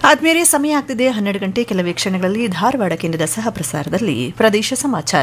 ಆದ್ಮೇಲೆ ಸಮಯ ಆಗ್ತಿದೆ ಹನ್ನೆರಡು ಗಂಟೆ ಕೆಲವೇ ಕ್ಷಣಗಳಲ್ಲಿ ಧಾರವಾಡ ಕೇಂದ್ರದ ಸಹ ಪ್ರಸಾರದಲ್ಲಿ ಪ್ರದೇಶ ಸಮಾಚಾರ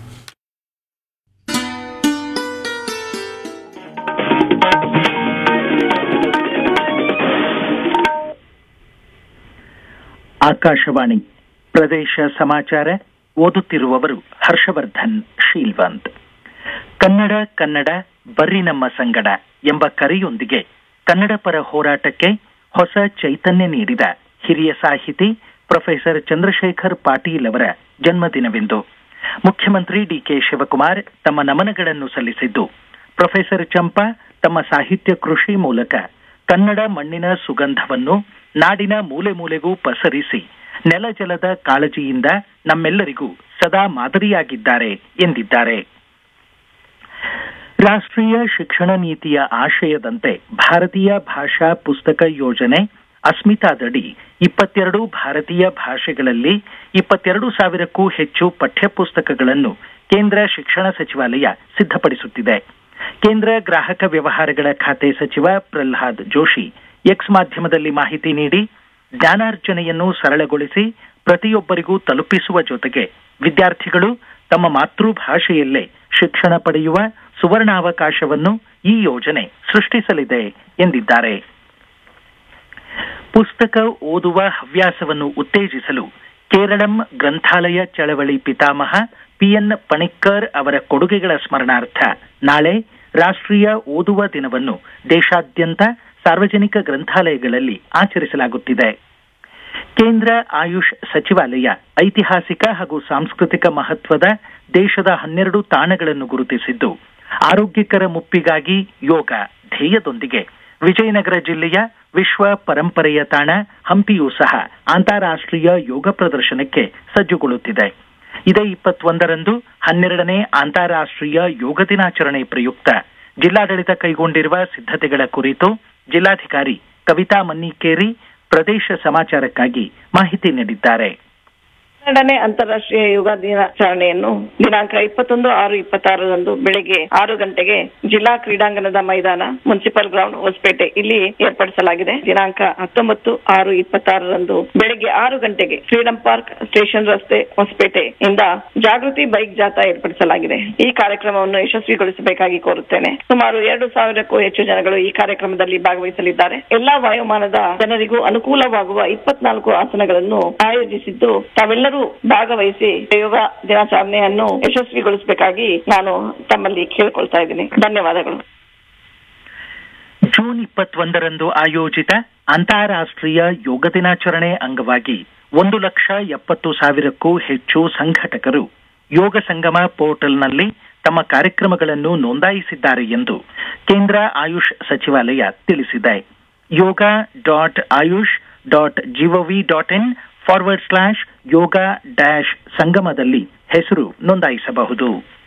ಆಕಾಶವಾಣಿ ಪ್ರದೇಶ ಸಮಾಚಾರ ಓದುತ್ತಿರುವವರು ಹರ್ಷವರ್ಧನ್ ಶೀಲ್ವಂತ್ ಕನ್ನಡ ಕನ್ನಡ ಬರ್ರಿ ನಮ್ಮ ಸಂಗಡ ಎಂಬ ಕರೆಯೊಂದಿಗೆ ಕನ್ನಡ ಪರ ಹೋರಾಟಕ್ಕೆ ಹೊಸ ಚೈತನ್ಯ ನೀಡಿದ ಹಿರಿಯ ಸಾಹಿತಿ ಪ್ರೊಫೆಸರ್ ಚಂದ್ರಶೇಖರ್ ಪಾಟೀಲ್ ಅವರ ಜನ್ಮದಿನವಿಂದು ಮುಖ್ಯಮಂತ್ರಿ ಡಿಕೆ ಶಿವಕುಮಾರ್ ತಮ್ಮ ನಮನಗಳನ್ನು ಸಲ್ಲಿಸಿದ್ದು ಪ್ರೊಫೆಸರ್ ಚಂಪಾ ತಮ್ಮ ಸಾಹಿತ್ಯ ಕೃಷಿ ಮೂಲಕ ಕನ್ನಡ ಮಣ್ಣಿನ ಸುಗಂಧವನ್ನು ನಾಡಿನ ಮೂಲೆ ಮೂಲೆಗೂ ಪಸರಿಸಿ ನೆಲ ಜಲದ ಕಾಳಜಿಯಿಂದ ನಮ್ಮೆಲ್ಲರಿಗೂ ಸದಾ ಮಾದರಿಯಾಗಿದ್ದಾರೆ ಎಂದಿದ್ದಾರೆ ರಾಷ್ಟ್ರೀಯ ಶಿಕ್ಷಣ ನೀತಿಯ ಆಶಯದಂತೆ ಭಾರತೀಯ ಭಾಷಾ ಪುಸ್ತಕ ಯೋಜನೆ ಅಸ್ಮಿತಾದಡಿ ಇಪ್ಪತ್ತೆರಡು ಭಾರತೀಯ ಭಾಷೆಗಳಲ್ಲಿ ಇಪ್ಪತ್ತೆರಡು ಸಾವಿರಕ್ಕೂ ಹೆಚ್ಚು ಪಠ್ಯಪುಸ್ತಕಗಳನ್ನು ಕೇಂದ್ರ ಶಿಕ್ಷಣ ಸಚಿವಾಲಯ ಸಿದ್ಧಪಡಿಸುತ್ತಿದೆ ಕೇಂದ್ರ ಗ್ರಾಹಕ ವ್ಯವಹಾರಗಳ ಖಾತೆ ಸಚಿವ ಪ್ರಹ್ಲಾದ್ ಜೋಶಿ ಎಕ್ಸ್ ಮಾಧ್ಯಮದಲ್ಲಿ ಮಾಹಿತಿ ನೀಡಿ ಜ್ಞಾನಾರ್ಜನೆಯನ್ನು ಸರಳಗೊಳಿಸಿ ಪ್ರತಿಯೊಬ್ಬರಿಗೂ ತಲುಪಿಸುವ ಜೊತೆಗೆ ವಿದ್ಯಾರ್ಥಿಗಳು ತಮ್ಮ ಮಾತೃಭಾಷೆಯಲ್ಲೇ ಶಿಕ್ಷಣ ಪಡೆಯುವ ಸುವರ್ಣಾವಕಾಶವನ್ನು ಈ ಯೋಜನೆ ಸೃಷ್ಟಿಸಲಿದೆ ಎಂದಿದ್ದಾರೆ ಪುಸ್ತಕ ಓದುವ ಹವ್ಯಾಸವನ್ನು ಉತ್ತೇಜಿಸಲು ಕೇರಳಂ ಗ್ರಂಥಾಲಯ ಚಳವಳಿ ಪಿತಾಮಹ ಪಿಎನ್ ಪಣಿಕ್ಕರ್ ಅವರ ಕೊಡುಗೆಗಳ ಸ್ಮರಣಾರ್ಥ ನಾಳೆ ರಾಷ್ಟ್ರೀಯ ಓದುವ ದಿನವನ್ನು ದೇಶಾದ್ಯಂತ ಸಾರ್ವಜನಿಕ ಗ್ರಂಥಾಲಯಗಳಲ್ಲಿ ಆಚರಿಸಲಾಗುತ್ತಿದೆ ಕೇಂದ್ರ ಆಯುಷ್ ಸಚಿವಾಲಯ ಐತಿಹಾಸಿಕ ಹಾಗೂ ಸಾಂಸ್ಕೃತಿಕ ಮಹತ್ವದ ದೇಶದ ಹನ್ನೆರಡು ತಾಣಗಳನ್ನು ಗುರುತಿಸಿದ್ದು ಆರೋಗ್ಯಕರ ಮುಪ್ಪಿಗಾಗಿ ಯೋಗ ಧ್ಯೇಯದೊಂದಿಗೆ ವಿಜಯನಗರ ಜಿಲ್ಲೆಯ ವಿಶ್ವ ಪರಂಪರೆಯ ತಾಣ ಹಂಪಿಯೂ ಸಹ ಅಂತಾರಾಷ್ಟ್ರೀಯ ಯೋಗ ಪ್ರದರ್ಶನಕ್ಕೆ ಸಜ್ಜುಗೊಳ್ಳುತ್ತಿದೆ ಇದೇ ಇಪ್ಪತ್ತೊಂದರಂದು ಹನ್ನೆರಡನೇ ಅಂತಾರಾಷ್ಟ್ರೀಯ ಯೋಗ ದಿನಾಚರಣೆ ಪ್ರಯುಕ್ತ ಜಿಲ್ಲಾಡಳಿತ ಕೈಗೊಂಡಿರುವ ಸಿದ್ಧತೆಗಳ ಕುರಿತು ಜಿಲ್ಲಾಧಿಕಾರಿ ಕವಿತಾ ಮನ್ನಿಕೇರಿ ಪ್ರದೇಶ ಸಮಾಚಾರಕ್ಕಾಗಿ ಮಾಹಿತಿ ನೀಡಿದ್ದಾರೆ ಹನ್ನೆರಡನೇ ಅಂತಾರಾಷ್ಟ್ರೀಯ ಯೋಗ ದಿನಾಚರಣೆಯನ್ನು ದಿನಾಂಕ ಇಪ್ಪತ್ತೊಂದು ಆರು ಇಪ್ಪತ್ತಾರರಂದು ಬೆಳಗ್ಗೆ ಆರು ಗಂಟೆಗೆ ಜಿಲ್ಲಾ ಕ್ರೀಡಾಂಗಣದ ಮೈದಾನ ಮುನ್ಸಿಪಲ್ ಗ್ರೌಂಡ್ ಹೊಸಪೇಟೆ ಇಲ್ಲಿ ಏರ್ಪಡಿಸಲಾಗಿದೆ ದಿನಾಂಕ ಹತ್ತೊಂಬತ್ತು ಆರು ಇಪ್ಪತ್ತಾರರಂದು ಬೆಳಗ್ಗೆ ಆರು ಗಂಟೆಗೆ ಫ್ರೀಡಂ ಪಾರ್ಕ್ ಸ್ಟೇಷನ್ ರಸ್ತೆ ಹೊಸಪೇಟೆ ಇಂದ ಜಾಗೃತಿ ಬೈಕ್ ಜಾಥಾ ಏರ್ಪಡಿಸಲಾಗಿದೆ ಈ ಕಾರ್ಯಕ್ರಮವನ್ನು ಯಶಸ್ವಿಗೊಳಿಸಬೇಕಾಗಿ ಕೋರುತ್ತೇನೆ ಸುಮಾರು ಎರಡು ಸಾವಿರಕ್ಕೂ ಹೆಚ್ಚು ಜನಗಳು ಈ ಕಾರ್ಯಕ್ರಮದಲ್ಲಿ ಭಾಗವಹಿಸಲಿದ್ದಾರೆ ಎಲ್ಲಾ ವಯೋಮಾನದ ಜನರಿಗೂ ಅನುಕೂಲವಾಗುವ ಇಪ್ಪತ್ನಾಲ್ಕು ಆಸನಗಳನ್ನು ಆಯೋಜಿಸಿದ್ದು ತಾವೆಲ್ಲರೂ ಭಾಗವಹಿಸಿ ಯೋಗ ದಿನಾಚರಣೆಯನ್ನು ಯಶಸ್ವಿಗೊಳಿಸಬೇಕಾಗಿ ನಾನು ತಮ್ಮಲ್ಲಿ ಕೇಳಿಕೊಳ್ತಾ ಇದ್ದೀನಿ ಧನ್ಯವಾದಗಳು ಜೂನ್ ಇಪ್ಪತ್ತೊಂದರಂದು ಆಯೋಜಿತ ಅಂತಾರಾಷ್ಟ್ರೀಯ ಯೋಗ ದಿನಾಚರಣೆ ಅಂಗವಾಗಿ ಒಂದು ಲಕ್ಷ ಎಪ್ಪತ್ತು ಸಾವಿರಕ್ಕೂ ಹೆಚ್ಚು ಸಂಘಟಕರು ಯೋಗ ಸಂಗಮ ಪೋರ್ಟಲ್ನಲ್ಲಿ ತಮ್ಮ ಕಾರ್ಯಕ್ರಮಗಳನ್ನು ನೋಂದಾಯಿಸಿದ್ದಾರೆ ಎಂದು ಕೇಂದ್ರ ಆಯುಷ್ ಸಚಿವಾಲಯ ತಿಳಿಸಿದೆ yoga dot ayush dot GOV dot in forward slash yoga dash ಸಂಗಮದಲ್ಲಿ ಹೆಸರು ನೋಂದಾಯಿಸಬಹುದು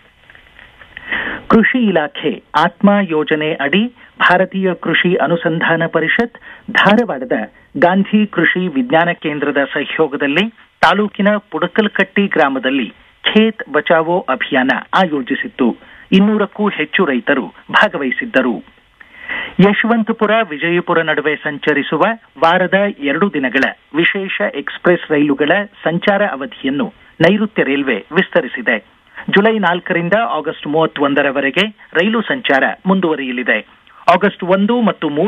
ಕೃಷಿ ಇಲಾಖೆ ಆತ್ಮ ಯೋಜನೆ ಅಡಿ ಭಾರತೀಯ ಕೃಷಿ ಅನುಸಂಧಾನ ಪರಿಷತ್ ಧಾರವಾಡದ ಗಾಂಧಿ ಕೃಷಿ ವಿಜ್ಞಾನ ಕೇಂದ್ರದ ಸಹಯೋಗದಲ್ಲಿ ತಾಲೂಕಿನ ಪುಡಕಲ್ಕಟ್ಟಿ ಗ್ರಾಮದಲ್ಲಿ ಖೇತ್ ಬಚಾವೋ ಅಭಿಯಾನ ಆಯೋಜಿಸಿತ್ತು ಇನ್ನೂರಕ್ಕೂ ಹೆಚ್ಚು ರೈತರು ಭಾಗವಹಿಸಿದ್ದರು ಯಶವಂತಪುರ ವಿಜಯಪುರ ನಡುವೆ ಸಂಚರಿಸುವ ವಾರದ ಎರಡು ದಿನಗಳ ವಿಶೇಷ ಎಕ್ಸ್ಪ್ರೆಸ್ ರೈಲುಗಳ ಸಂಚಾರ ಅವಧಿಯನ್ನು ನೈಋತ್ಯ ರೈಲ್ವೆ ವಿಸ್ತರಿಸಿದೆ ಜುಲೈ ನಾಲ್ಕರಿಂದ ಆಗಸ್ಟ್ ಮೂವತ್ತೊಂದರವರೆಗೆ ರೈಲು ಸಂಚಾರ ಮುಂದುವರಿಯಲಿದೆ ಆಗಸ್ಟ್ ಒಂದು ಮತ್ತು ಮೂರು